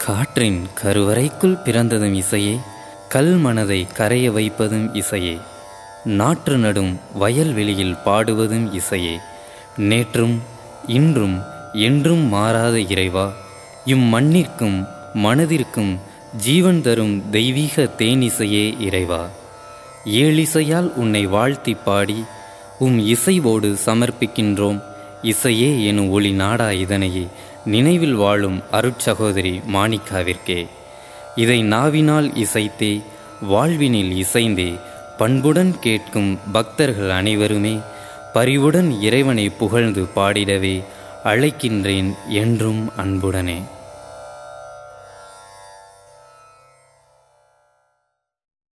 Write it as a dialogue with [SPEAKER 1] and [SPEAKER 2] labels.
[SPEAKER 1] காற்றின் கருவறைக்குள் பிறந்ததும் இசையே கல் மனதை கரைய வைப்பதும் இசையே நாற்று நடும் வயல்வெளியில் பாடுவதும் இசையே நேற்றும் இன்றும் என்றும் மாறாத இறைவா இம்மண்ணிற்கும் மனதிற்கும் ஜீவன் தரும் தெய்வீக தேனிசையே இறைவா ஏழிசையால் உன்னை வாழ்த்தி பாடி உம் இசைவோடு சமர்ப்பிக்கின்றோம் இசையே எனும் ஒளி நாடா இதனையே நினைவில் வாழும் அருட்சகோதரி மாணிக்காவிற்கே இதை நாவினால் இசைத்தே வாழ்வினில் இசைந்தே பண்புடன் கேட்கும் பக்தர்கள் அனைவருமே பரிவுடன் இறைவனை புகழ்ந்து பாடிடவே அழைக்கின்றேன் என்றும் அன்புடனே